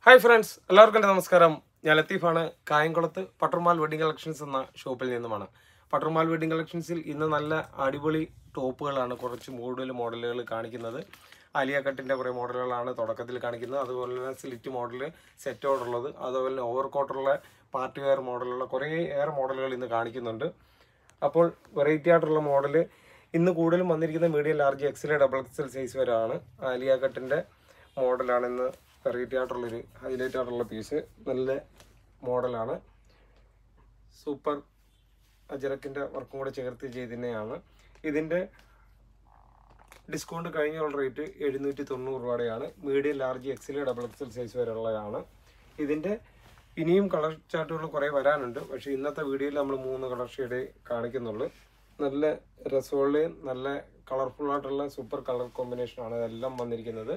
hi friends എല്ലാവർക്കും എൻ്റെ നമസ്കാരം ഞാൻ ലത്തീഫാണ് കായംകുളത്ത് പട്ടർമാൽ വെഡിങ് കളക്ഷൻസ് എന്ന ഷോപ്പിൽ നിന്നുമാണ് പട്ടർമാൽ വെഡിങ് കളക്ഷൻസിൽ ഇന്ന് നല്ല അടിപൊളി ടോപ്പുകളാണ് കുറച്ച് കൂടുതൽ മോഡലുകൾ കാണിക്കുന്നത് ആലിയ കട്ടിൻ്റെ കുറേ മോഡലുകളാണ് തുടക്കത്തിൽ കാണിക്കുന്നത് അതുപോലെ തന്നെ സ്ലിറ്റ് മോഡൽ സെറ്റോടുള്ളത് അതുപോലെ തന്നെ ഓവർ കോട്ടുള്ള പാർട്ടി വെയർ മോഡലുള്ള കുറേ എയർ മോഡലുകൾ ഇന്ന് കാണിക്കുന്നുണ്ട് അപ്പോൾ വെറൈറ്റി ആയിട്ടുള്ള മോഡൽ ഇന്ന് കൂടുതലും വന്നിരിക്കുന്ന medium large XL double XL size വരെയാണ് ആലിയ കട്ടിൻ്റെ മോഡലാണ് ഇന്ന് വെറൈറ്റി ആയിട്ടുള്ളൊരു ഹൈലൈറ്റ് ആയിട്ടുള്ള പീസ് നല്ല മോഡലാണ് സൂപ്പർ അജറക്കിൻ്റെ വർക്കും കൂടെ ചേർത്ത് ചെയ്തതിനെയാണ് ഇതിൻ്റെ ഡിസ്കൗണ്ട് കഴിഞ്ഞുള്ള റേറ്റ് എഴുന്നൂറ്റി തൊണ്ണൂറ് രൂപയുടെയാണ് medium large XL double XL size വരെയുള്ളതാണ് ഇതിൻ്റെ ഇനിയും കളർ ചാർട്ടുകൾ കുറേ വരാനുണ്ട് പക്ഷേ ഇന്നത്തെ വീഡിയോയിൽ നമ്മൾ മൂന്ന് കളർ ഷെയ്ഡേ കാണിക്കുന്നുള്ളൂ നല്ല രസമുള്ളയും നല്ല കളർഫുൾ ആയിട്ടുള്ള സൂപ്പർ കളർ കോമ്പിനേഷനാണ് ഇതെല്ലാം വന്നിരിക്കുന്നത്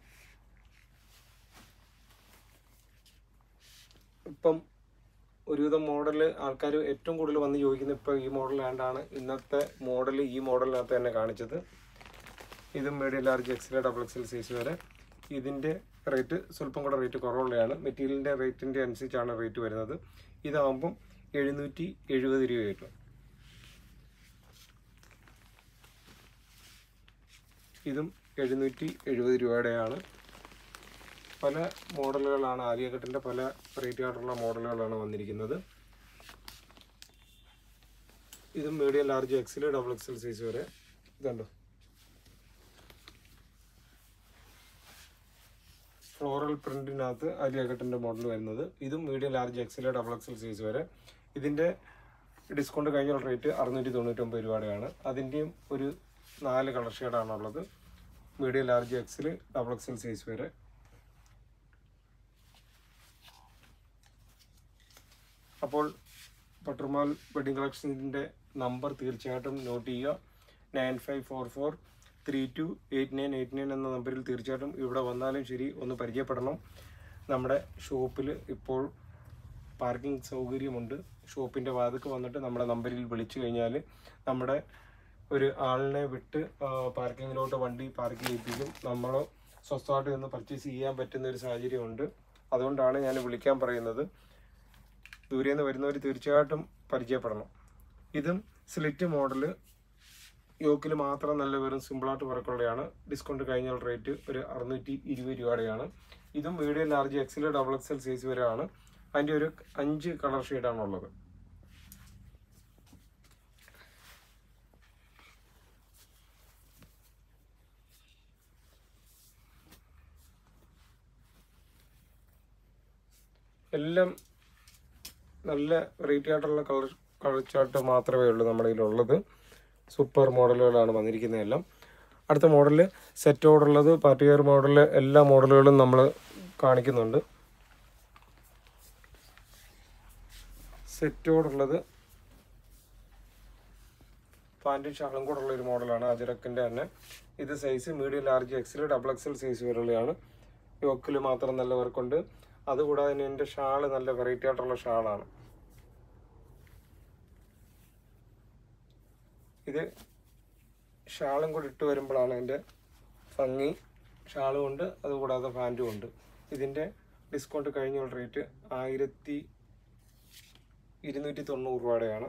ഇപ്പം ഒരുവിധം മോഡൽ ആൾക്കാർ ഏറ്റവും കൂടുതൽ വന്ന് ചോദിക്കുന്നത് ഇപ്പോൾ ഈ മോഡലാണ്ടാണ് ഇന്നത്തെ മോഡൽ ഈ മോഡലിനകത്ത് തന്നെ കാണിച്ചത് ഇത് medium large XL double XL size വരെ ഇതിൻ്റെ റേറ്റ് സ്വല്പം കൂടെ റേറ്റ് കുറവുള്ളതാണ് മെറ്റീരിയലിൻ്റെ റേറ്റിൻ്റെ അനുസരിച്ചാണ് റേറ്റ് വരുന്നത് ഇതാകുമ്പം എഴുന്നൂറ്റി എഴുപത് രൂപ കിട്ടും ഇതും എഴുന്നൂറ്റി എഴുപത് രൂപയുടെയാണ് പല മോഡലുകളാണ് ആര്യഘട്ടിൻ്റെ പല വെറൈറ്റി ആയിട്ടുള്ള മോഡലുകളാണ് വന്നിരിക്കുന്നത് ഇതും medium large XL double XL size വരെ ഇതുണ്ടോ ഫ്ലോറൽ പ്രിന്റിനകത്ത് ആര്യഘട്ടിൻ്റെ മോഡൽ വരുന്നത് ഇതും medium large XL double XL size വരെ ഇതിൻ്റെ ഡിസ്കൗണ്ട് കഴിഞ്ഞ റേറ്റ് അറുന്നൂറ്റി തൊണ്ണൂറ്റൊമ്പത് രൂപയുടെയാണ് അതിൻ്റെയും ഒരു നാല് കളർ ഷെയ്ഡാണുള്ളത് medium large XL double XL size വരെ അപ്പോൾ പട്ടർമാൽ വെഡിങ് കളക്ഷൻസിൻ്റെ നമ്പർ തീർച്ചയായിട്ടും നോട്ട് ചെയ്യുക nine five four four three two eight nine eight nine എന്ന നമ്പറിൽ തീർച്ചയായിട്ടും ഇവിടെ വന്നാലും ശരി ഒന്ന് പരിചയപ്പെടണം നമ്മുടെ ഷോപ്പിൽ ഇപ്പോൾ പാർക്കിംഗ് സൗകര്യമുണ്ട് ഷോപ്പിൻ്റെ വാതിക്ക് വന്നിട്ട് നമ്മുടെ നമ്പറിൽ വിളിച്ചു കഴിഞ്ഞാൽ നമ്മുടെ ഒരു ആളിനെ വിട്ട് പാർക്കിങ്ങിലോട്ട് വണ്ടി പാർക്ക് ചെയ്യിപ്പിക്കും നമ്മൾ സ്വസ്ഥമായിട്ട് നിന്ന് പർച്ചേസ് ചെയ്യാൻ പറ്റുന്ന ഒരു സാഹചര്യമുണ്ട് അതുകൊണ്ടാണ് ഞാൻ വിളിക്കാൻ പറയുന്നത് ദൂരെ നിന്ന് വരുന്നവർ തീർച്ചയായിട്ടും പരിചയപ്പെടണം ഇതും സ്ലിറ്റ് മോഡൽ യോക്കിൽ മാത്രം നല്ല വെറും സിമ്പിളായിട്ട് വർക്കുള്ളതാണ് ഡിസ്കൗണ്ട് കഴിഞ്ഞ റേറ്റ് ഒരു അറുന്നൂറ്റി ഇരുപത് രൂപയുടെയാണ് ഇതും medium large XL double XL size വരെയാണ് അതിൻ്റെ ഒരു അഞ്ച് കളർ ഷെയ്ഡാണ് ഉള്ളത് എല്ലാം നല്ല വെറൈറ്റി ആയിട്ടുള്ള കളർ കളർ ചാർട്ട് മാത്രമേ ഉള്ളൂ നമ്മുടെ കയ്യിലുള്ളത് സൂപ്പർ മോഡലുകളാണ് വന്നിരിക്കുന്നതെല്ലാം അടുത്ത മോഡൽ സെറ്റോടുള്ളത് പാർട്ടി വെയർ മോഡൽ എല്ലാ മോഡലുകളും നമ്മൾ കാണിക്കുന്നുണ്ട് സെറ്റോടുള്ളത് പാൻറ്റും ഷാളും കൂടെ ഉള്ള ഒരു മോഡലാണ് അജറക്കിൻ്റെ തന്നെ ഇത് size medium large XL double XL size വരെയുള്ളതാണ് യോക്കിൽ മാത്രം നല്ല വർക്കുണ്ട് അതുകൂടാതെ തന്നെ എൻ്റെ ഷാള് നല്ല വെറൈറ്റി ആയിട്ടുള്ള ഷാളാണ് ഇത് ഷാളും കൂടി ഇട്ട് വരുമ്പോഴാണ് എൻ്റെ ഭംഗി ഷാളും ഉണ്ട് അതുകൂടാതെ പാൻറ്റും ഉണ്ട് ഇതിൻ്റെ ഡിസ്കൗണ്ട് കഴിഞ്ഞ റേറ്റ് ആയിരത്തി ഇരുന്നൂറ്റി തൊണ്ണൂറ് രൂപയുടെയാണ്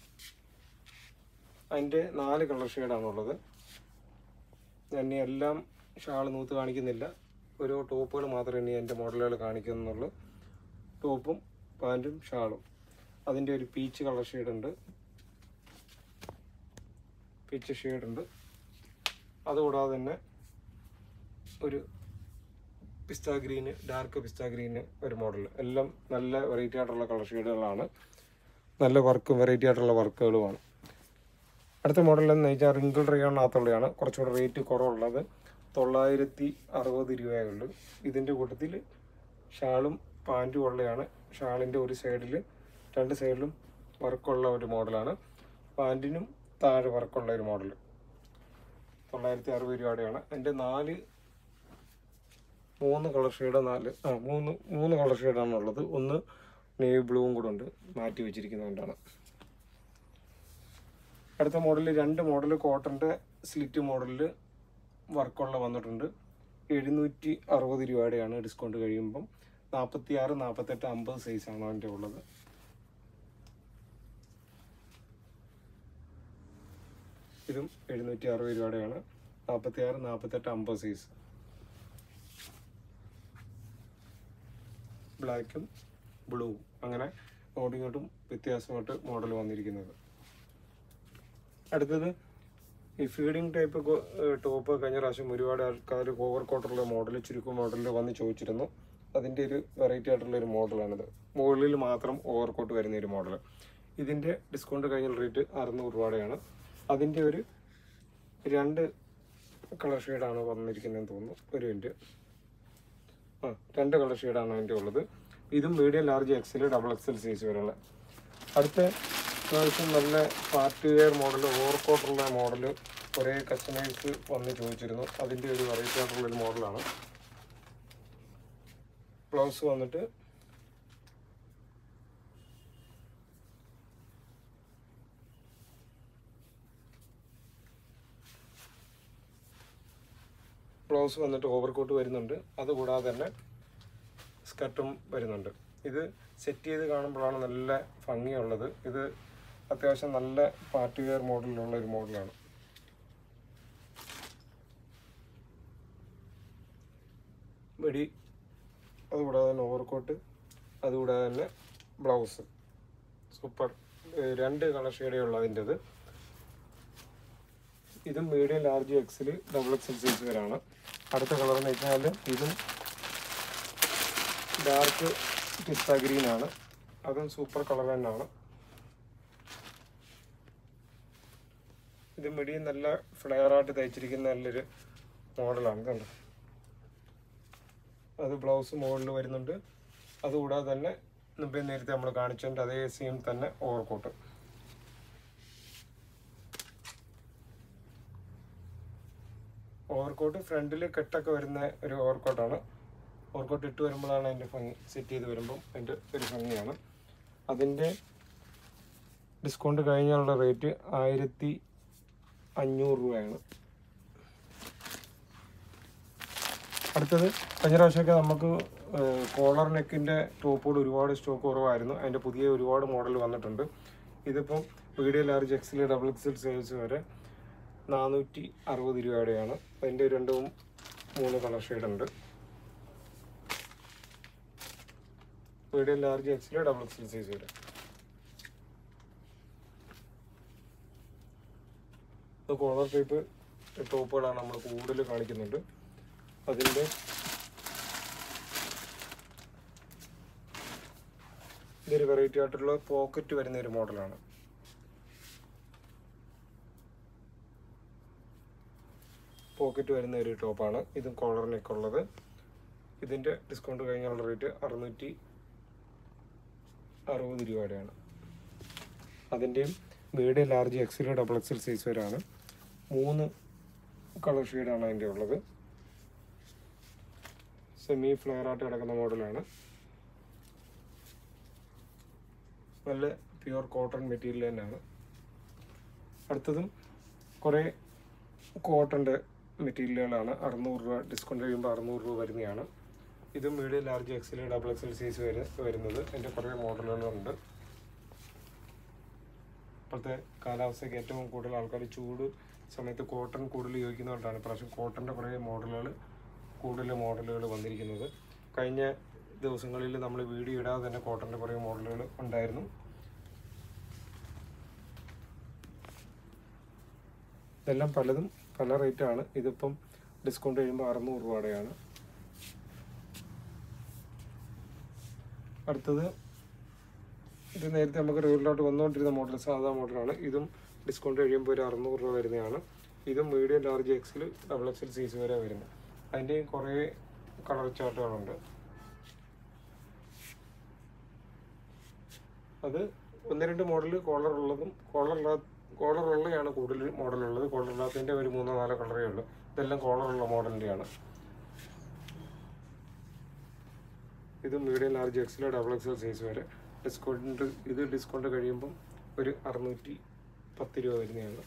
അതിൻ്റെ നാല് കളർ ഷെയ്ഡാണുള്ളത് ഞാൻ ഇനി എല്ലാം ഷാൾ നൂത്ത് കാണിക്കുന്നില്ല ഓരോ ടോപ്പുകൾ മാത്രമേ ഇനി എൻ്റെ മോഡലുകൾ കാണിക്കുന്നുള്ളൂ ടോപ്പും പാൻറ്റും ഷാളും അതിൻ്റെ ഒരു പീച്ച് കളർ ഷെയ്ഡുണ്ട് പീച്ച് ഷെയ്ഡുണ്ട് അതുകൂടാതെ തന്നെ ഒരു pista green dark pista green ഒരു മോഡൽ എല്ലാം നല്ല വെറൈറ്റി ആയിട്ടുള്ള കളർ ഷെയ്ഡുകളാണ് നല്ല വർക്കും വെറൈറ്റി ആയിട്ടുള്ള വർക്കുകളുമാണ് അടുത്ത മോഡൽ എന്ന് വെച്ചാൽ റിങ്കിൾ റയോണിനകത്തുള്ളതാണ് കുറച്ചുകൂടെ റേറ്റ് കുറവുള്ളത് തൊള്ളായിരത്തി അറുപത് രൂപയേ ഉള്ളൂ ഇതിൻ്റെ കൂട്ടത്തിൽ ഷാളും പാൻറ്റും ഉള്ളതാണ് ഷാളിൻ്റെ ഒരു സൈഡിൽ രണ്ട് സൈഡിലും വർക്കുള്ള ഒരു മോഡലാണ് പാൻറ്റിനും താഴെ വർക്കുള്ള ഒരു മോഡൽ തൊള്ളായിരത്തി അറുപത് രൂപയുടെയാണ് അതിൻ്റെ നാല് മൂന്ന് കളർ ഷെയ്ഡ് നാല് ആ മൂന്ന് മൂന്ന് കളർ ഷെയ്ഡാണ് ഉള്ളത് ഒന്ന് നേവി ബ്ലൂവും കൂടെ ഉണ്ട് മാറ്റി വെച്ചിരിക്കുന്നതുകൊണ്ടാണ് അടുത്ത മോഡൽ രണ്ട് മോഡൽ കോട്ടൻ്റെ സ്ലിറ്റ് മോഡലിൽ വർക്കുള്ള വന്നിട്ടുണ്ട് എഴുന്നൂറ്റി അറുപത് രൂപയുടെയാണ് ഡിസ്കൗണ്ട് കഴിയുമ്പം നാൽപ്പത്തി ആറ് നാൽപ്പത്തെട്ട് അമ്പത് സൈസാണ് അതിൻ്റെ ഉള്ളത് ഇതും എഴുന്നൂറ്റി അറുപത് രൂപയുടെയാണ് നാൽപ്പത്തി ആറ് നാൽപ്പത്തെട്ട് അമ്പത് സൈസ് ബ്ലാക്കും ബ്ലൂവും അങ്ങനെ അങ്ങോട്ടും ഇങ്ങോട്ടും വ്യത്യാസമായിട്ട് മോഡൽ വന്നിരിക്കുന്നത് അടുത്തത് ഈ ഫീഡിങ് ടൈപ്പ് ടോപ്പ് കഴിഞ്ഞ പ്രാവശ്യം ഒരുപാട് ആൾക്കാർ ഓവർ കോട്ടറുള്ള മോഡൽ ചുരുക്കം മോഡലിൽ വന്ന് ചോദിച്ചിരുന്നു അതിൻ്റെ ഒരു വെറൈറ്റി ആയിട്ടുള്ള ഒരു മോഡലാണിത് മുകളിൽ മാത്രം ഓവർ കോട്ട് വരുന്ന ഒരു മോഡൽ ഇതിൻ്റെ ഡിസ്കൗണ്ട് കഴിഞ്ഞ റേറ്റ് അറുന്നൂറ് രൂപയുടെയാണ് അതിൻ്റെ ഒരു രണ്ട് കളർ ഷെയ്ഡാണ് വന്നിരിക്കുന്നതെന്ന് തോന്നുന്നു ഒരു മിനിറ്റ് ആ രണ്ട് കളർ ഷെയ്ഡാണ് അതിൻ്റെ ഉള്ളത് ഇതും medium large XL double XL size വരെയുള്ള അടുത്ത പ്രാവശ്യം നല്ല പാർട്ടി വെയർ മോഡൽ ഓവർകോട്ടുള്ള മോഡൽ കുറേ കസ്റ്റമേഴ്സ് വന്ന് ചോദിച്ചിരുന്നു അതിൻ്റെ ഒരു വെറൈറ്റി ആയിട്ടുള്ള ഒരു മോഡലാണ് ബ്ലൗസ് വന്നിട്ട് ബ്ലൗസ് വന്നിട്ട് ഓവർകോട്ട് വരുന്നുണ്ട് അതുകൂടാതെ തന്നെ സ്കർട്ടും വരുന്നുണ്ട് ഇത് സെറ്റ് ചെയ്ത് കാണുമ്പോഴാണ് നല്ല ഭംഗിയുള്ളത് ഇത് അത്യാവശ്യം നല്ല പാർട്ടി വെയർ മോഡലിലുള്ള ഒരു മോഡലാണ് വെടി അതുകൂടാതെ തന്നെ ഓവർകോട്ട് അതുകൂടാതെ തന്നെ ബ്ലൗസ് സൂപ്പർ ഏഹ് രണ്ട് കളർ ഷെയ്ഡേ ഉള്ളൂ അതിൻ്റെത് ഇതും medium large XL double XL size വരാണ് അടുത്ത കളർ എന്ന് വെച്ചാൽ ഇതും ഡാർക്ക് പിസ്ത ഗ്രീൻ ആണ് അതും സൂപ്പർ കളർ തന്നെയാണ് ഇത് മിടിയും നല്ല ഫ്ലെയർ ആയിട്ട് തയ്ച്ചിരിക്കുന്ന നല്ലൊരു മോഡലാണ് കണ്ടോ അത് ബ്ലൗസ് മുകളിൽ വരുന്നുണ്ട് അതുകൂടാതെ തന്നെ മുമ്പേ നേരത്തെ നമ്മൾ കാണിച്ചതിൻ്റെ അതേ സെയിം തന്നെ ഓവർകോട്ട് ഓവർകോട്ട് ഫ്രണ്ടിൽ കെട്ടൊക്കെ വരുന്ന ഒരു ഓവർകോട്ടാണ് ഓവർകോട്ട് ഇട്ട് വരുമ്പോഴാണ് അതിൻ്റെ ഭംഗി സെറ്റ് ചെയ്ത് വരുമ്പം അതിൻ്റെ ഒരു ഭംഗിയാണ് അതിൻ്റെ ഡിസ്കൗണ്ട് കഴിഞ്ഞുള്ള റേറ്റ് ആയിരത്തി അഞ്ഞൂറ് രൂപയാണ് അടുത്തത് കഴിഞ്ഞ പ്രാവശ്യമൊക്കെ നമുക്ക് കോളർ നെക്കിൻ്റെ ടോപ്പുകൾ ഒരുപാട് സ്റ്റോക്ക് കുറവായിരുന്നു അതിൻ്റെ പുതിയ ഒരുപാട് മോഡൽ വന്നിട്ടുണ്ട് ഇതിപ്പം video large XL double XL size വരെ നാനൂറ്റി അറുപത് രൂപയുടെയാണ് അതിൻ്റെ രണ്ടും മൂന്ന് കളർ ഷെയ്ഡ് ഉണ്ട് medium large XL double XL size വരെ കോളർ ടൈപ്പ് ടോപ്പുകളാണ് നമ്മൾ കൂടുതൽ കാണിക്കുന്നുണ്ട് അതിൻ്റെ ഇതൊരു വെറൈറ്റി ആയിട്ടുള്ള പോക്കറ്റ് വരുന്ന ഒരു മോഡലാണ് പോക്കറ്റ് വരുന്ന ഒരു ടോപ്പാണ് ഇതും കോളർ നെക്ക് ഉള്ളത് ഇതിൻ്റെ ഡിസ്കൗണ്ട് കഴിഞ്ഞുള്ള റേറ്റ് അറുന്നൂറ്റി അറുപത് രൂപയുടെയാണ് അതിൻ്റെയും medium large XL double XL size വരെയാണ് മൂന്ന് കളർ ഷെയ്ഡാണ് അതിൻ്റെ ഉള്ളത് സെമി ഫ്ലെയർ ആയിട്ട് കിടക്കുന്ന മോഡലാണ് നല്ല പ്യുവർ കോട്ടൺ മെറ്റീരിയൽ തന്നെയാണ് അടുത്തതും കുറേ കോട്ടൻ്റെ മെറ്റീരിയലുകളാണ് അറുന്നൂറ് രൂപ ഡിസ്കൗണ്ട് കഴിയുമ്പോൾ അറുന്നൂറ് രൂപ വരുന്നതാണ് ഇത് medium large XL double XL size വരെ വരുന്നത് അതിൻ്റെ കുറേ മോഡലുകളുണ്ട് ഇപ്പോഴത്തെ കാലാവസ്ഥയ്ക്ക് ഏറ്റവും കൂടുതൽ ആൾക്കാർ ചൂട് സമയത്ത് കോട്ടൺ കൂടുതൽ ഉപയോഗിക്കുന്നതുകൊണ്ടാണ് പ്രാവശ്യം കോട്ടൻ്റെ കുറേ മോഡലുകൾ കൂടുതൽ മോഡലുകൾ വന്നിരിക്കുന്നത് കഴിഞ്ഞ ദിവസങ്ങളിൽ നമ്മൾ വീഡിയോ ഇടാതെ തന്നെ കോട്ടൻ്റെ കുറേ മോഡലുകൾ ഉണ്ടായിരുന്നു ഇതെല്ലാം പലതും പല റേറ്റാണ് ഇതിപ്പം ഡിസ്കൗണ്ട് കഴിയുമ്പോൾ അറുന്നൂറ് രൂപയുടെയാണ് അടുത്തത് ഇത് നേരത്തെ നമുക്ക് റെഗുലറായിട്ട് വന്നുകൊണ്ടിരുന്ന മോഡൽ സാധാ മോഡലാണ് ഇതും ഡിസ്കൗണ്ട് കഴിയുമ്പോൾ ഒരു അറുന്നൂറ് രൂപ വരുന്നതാണ് ഇതും medium large XL double XL size വരെ വരുന്നത് അതിൻ്റെ കുറേ കളർ ചാർട്ടുകളുണ്ട് അത് ഒന്ന് രണ്ട് മോഡൽ കോളർ ഉള്ളതും കോളർ ഇല്ലാ കോളർ ഉള്ളതാണ് കൂടുതൽ മോഡൽ ഉള്ളത് കോളർ ഇല്ലാത്തതിൻ്റെ ഒരു മൂന്നോ നാലോ കളറേ ഉള്ളൂ ഇതെല്ലാം കോളർ ഉള്ള മോഡലിൻ്റെയാണ് ഇത് മീഡിയം ലാർജ് എക്സിലോ ഡബിൾ എക്സൽ സൈസ് വരെ ഡിസ്കൗണ്ട് ഇത് ഡിസ്കൗണ്ട് കഴിയുമ്പം ഒരു അറുന്നൂറ്റി പത്ത് രൂപ വരുന്നതാണ്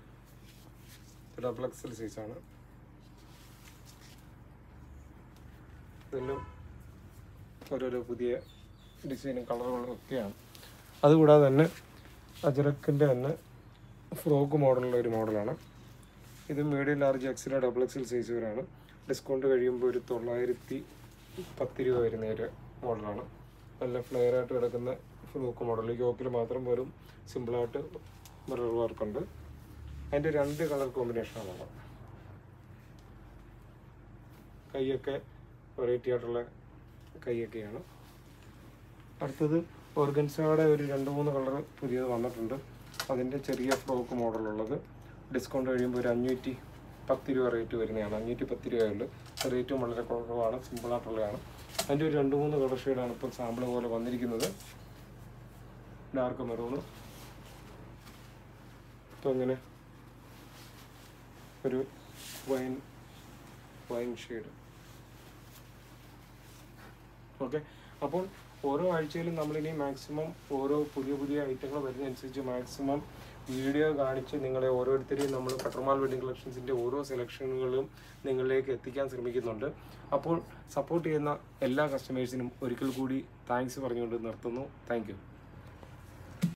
ഡബിൾ എക്സൽ സൈസാണ് ഇതെല്ലാം ഓരോരോ പുതിയ ഡിസൈനും കളറുകളും ഒക്കെയാണ് അതുകൂടാതെ തന്നെ അജറക്കിൻ്റെ തന്നെ ഫ്രോക്ക് മോഡലുള്ള ഒരു മോഡലാണ് ഇത് മീഡിയം ലാർജ് എക്സില ഡബിൾ എക്സിൽ സൈസ് വരെയാണ് ഡിസ്കൗണ്ട് കഴിയുമ്പോൾ ഒരു തൊള്ളായിരത്തി പത്ത് രൂപ വരുന്ന ഒരു മോഡലാണ് നല്ല ഫ്ലെയർ ആയിട്ട് കിടക്കുന്ന ഫ്രോക്ക് മോഡൽ യോക്കിൽ മാത്രം വെറും സിമ്പിളായിട്ട് മിറർ വർക്കുണ്ട് അതിൻ്റെ രണ്ട് കളർ കോമ്പിനേഷനാണ് ഉള്ളത് കൈയൊക്കെ വെറൈറ്റി ആയിട്ടുള്ള കൈയൊക്കെയാണ് അടുത്തത് ഓർഗൻസയുടെ ഒരു രണ്ട് മൂന്ന് കളർ പുതിയത് വന്നിട്ടുണ്ട് അതിൻ്റെ ചെറിയ ഫ്രോക്ക് മോഡലുള്ളത് ഡിസ്കൗണ്ട് കഴിയുമ്പോൾ ഒരു അഞ്ഞൂറ്റി പത്ത് രൂപ റേറ്റ് വരുന്നതാണ് അഞ്ഞൂറ്റി പത്ത് രൂപയുള്ളൂ റേറ്റും വളരെ കുറവാണ് സിമ്പിളായിട്ടുള്ളതാണ് അതിൻ്റെ ഒരു രണ്ട് മൂന്ന് കളർ ഷെയ്ഡാണ് ഇപ്പോൾ സാമ്പിൾ പോലെ വന്നിരിക്കുന്നത് ഡാർക്ക് മെറൂണ് ഇപ്പോൾ ഇങ്ങനെ ഒരു വൈൻ വൈൻ ഷെയ്ഡ് ഓക്കെ അപ്പോൾ ഓരോ ആഴ്ചയിലും നമ്മളിനി മാക്സിമം ഓരോ പുതിയ പുതിയ ഐറ്റങ്ങൾ വരുന്നതനുസരിച്ച് മാക്സിമം വീഡിയോ കാണിച്ച് നിങ്ങളെ ഓരോരുത്തരെയും നമ്മൾ പട്ടർമാൽ വെഡിങ് കളക്ഷൻസിൻ്റെ ഓരോ സെലക്ഷനുകളും നിങ്ങളിലേക്ക് എത്തിക്കാൻ ശ്രമിക്കുന്നുണ്ട് അപ്പോൾ സപ്പോർട്ട് ചെയ്യുന്ന എല്ലാ കസ്റ്റമേഴ്സിനും ഒരിക്കൽ കൂടി താങ്ക്സ് പറഞ്ഞുകൊണ്ട് നിർത്തുന്നു താങ്ക്